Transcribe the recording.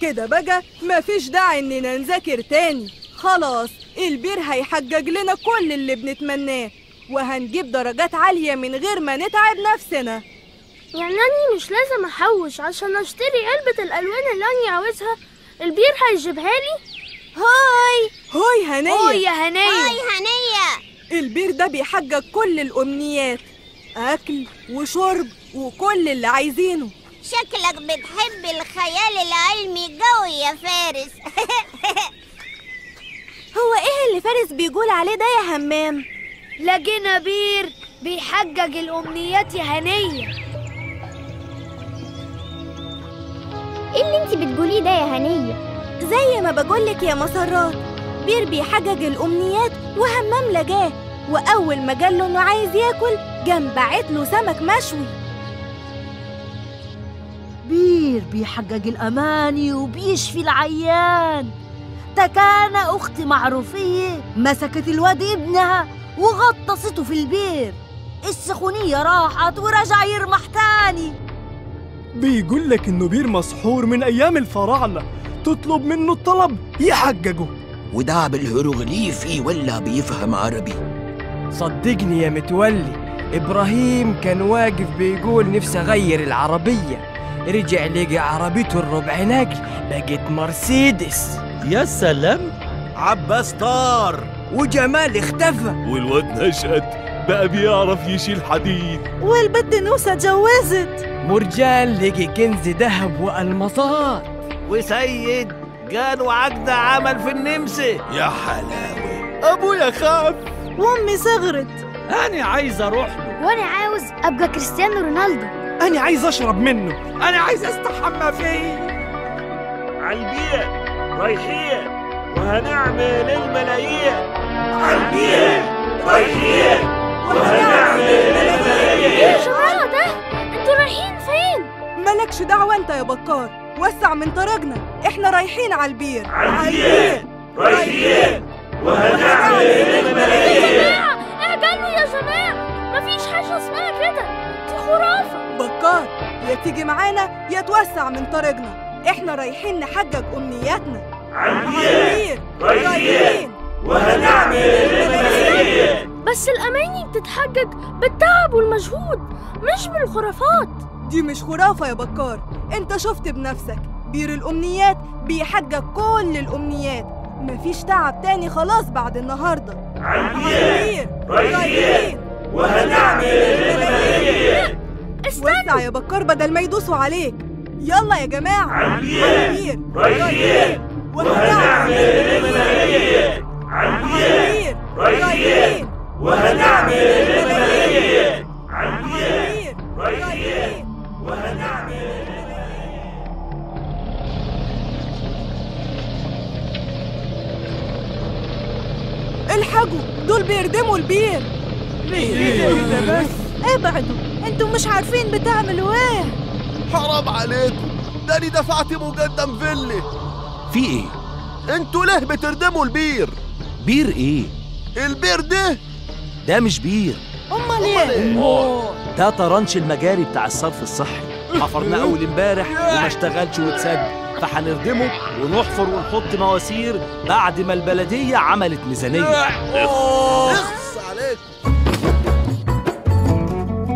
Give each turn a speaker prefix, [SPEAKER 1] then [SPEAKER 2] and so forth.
[SPEAKER 1] كده بقى مفيش داعي اننا نذاكر تاني خلاص البير هيحجج لنا كل اللي بنتمناه وهنجيب درجات عالية من غير ما نتعب نفسنا
[SPEAKER 2] يعني أنا مش لازم أحوش عشان أشتري علبة الألوان اللي أنا عاوزها البير هيجيبها لي
[SPEAKER 1] هاي هاي هنية
[SPEAKER 2] هاي يا هنية
[SPEAKER 3] هاي هنية
[SPEAKER 1] البير ده بيحجج كل الأمنيات أكل وشرب وكل اللي عايزينه
[SPEAKER 3] شكلك بتحب الخيال العلمي قوي يا فارس
[SPEAKER 4] هو ايه اللي فارس بيقول عليه ده يا همام
[SPEAKER 2] لقينا بير بيحجج الأمنيات يا هنية
[SPEAKER 3] ايه اللي انت بتقوليه ده يا هنية
[SPEAKER 4] زي ما بقولك يا مسرات بير بيحجج الأمنيات وهمام لجاه وأول ما جاله إنه عايز ياكل جام باعت له سمك مشوي
[SPEAKER 5] بير بيحقق الأماني وبيشفي العيان تكان أختي معروفية مسكت الواد ابنها وغطسته في البير السخونية راحت ورجع يرمح تاني
[SPEAKER 6] بيقول لك انه بير مسحور من ايام الفراعنه تطلب منه الطلب يحججه
[SPEAKER 7] وده بالهيروغليفي ولا بيفهم عربي
[SPEAKER 8] صدقني يا متولي إبراهيم كان واقف بيقول نفسي أغير العربية رجع لقى عربيته الربع نقل بقت مرسيدس
[SPEAKER 9] يا سلام عباس طار
[SPEAKER 8] وجمال اختفى
[SPEAKER 10] والواد نشأت بقى بيعرف يشيل حديد
[SPEAKER 5] والبنت نوسة اتجوزت
[SPEAKER 8] مرجان لقي كنز ذهب وألمظات
[SPEAKER 9] وسيد قالوا عقد عمل في النمسا
[SPEAKER 10] يا حلاوة أبويا خاف
[SPEAKER 5] وأمي صغرت
[SPEAKER 9] أنا عايز أروح له
[SPEAKER 2] وأنا عاوز أبقى كريستيانو رونالدو
[SPEAKER 6] انا عايز اشرب منه
[SPEAKER 8] أنا عايز أستحمى فيه
[SPEAKER 9] عالبيت رايحين وهنعمل الملايين عالبيت رايحين وهنعمل
[SPEAKER 2] إيه يا جماعة ده؟ أنتوا رايحين فين؟
[SPEAKER 1] مالكش دعوة انت يا بكار وسع من طريقنا احنا رايحين على البير
[SPEAKER 9] عالبيت رايحين وهنعمل
[SPEAKER 2] يا
[SPEAKER 9] الملايين
[SPEAKER 2] جماعة اعجلوا يا جماعة مفيش حاجة اسمها كده دي خرافة
[SPEAKER 1] بكار يا تيجي معانا يا توسع من طريقنا احنا رايحين نحجج امنياتنا
[SPEAKER 9] عالبيت
[SPEAKER 1] البير
[SPEAKER 9] رايحين وهنعمل الملايين
[SPEAKER 2] بس الأماني بتتحجج بالتعب والمجهود مش بالخرافات
[SPEAKER 1] دي مش خرافة يا بكار انت شفت بنفسك بير الأمنيات بيحجج كل الأمنيات مفيش تعب تاني خلاص بعد النهاردة
[SPEAKER 9] عالبيت
[SPEAKER 1] البير
[SPEAKER 9] رايحين وهنعمل الملايين
[SPEAKER 2] استنى
[SPEAKER 1] وسع يا بكار بدل ما يدوسوا عليك يلا يا جماعة
[SPEAKER 9] عالبيت رايحين وهنعمل الملايين عالبيت
[SPEAKER 1] البير
[SPEAKER 9] رايحين وهنعمل الملايين عالبيت
[SPEAKER 1] البير
[SPEAKER 9] رايحين وهنعمل
[SPEAKER 1] الحقوا دول بيردموا البير
[SPEAKER 5] ابعدوا انتوا مش عارفين بتعملوا ايه
[SPEAKER 10] حرام عليكم ده أنا دفعت مقدم فيلي
[SPEAKER 7] في ايه؟
[SPEAKER 10] انتوا ليه بتردموا البير
[SPEAKER 7] بير ايه؟
[SPEAKER 10] البير ده
[SPEAKER 7] ده مش بير
[SPEAKER 5] امال ايه
[SPEAKER 9] ده طرنش المجاري بتاع الصرف الصحي حفرناه اول امبارح وما اشتغلش واتسد فهنردمه ونحفر ونحط مواسير بعد ما البلديه عملت ميزانيه
[SPEAKER 10] اخ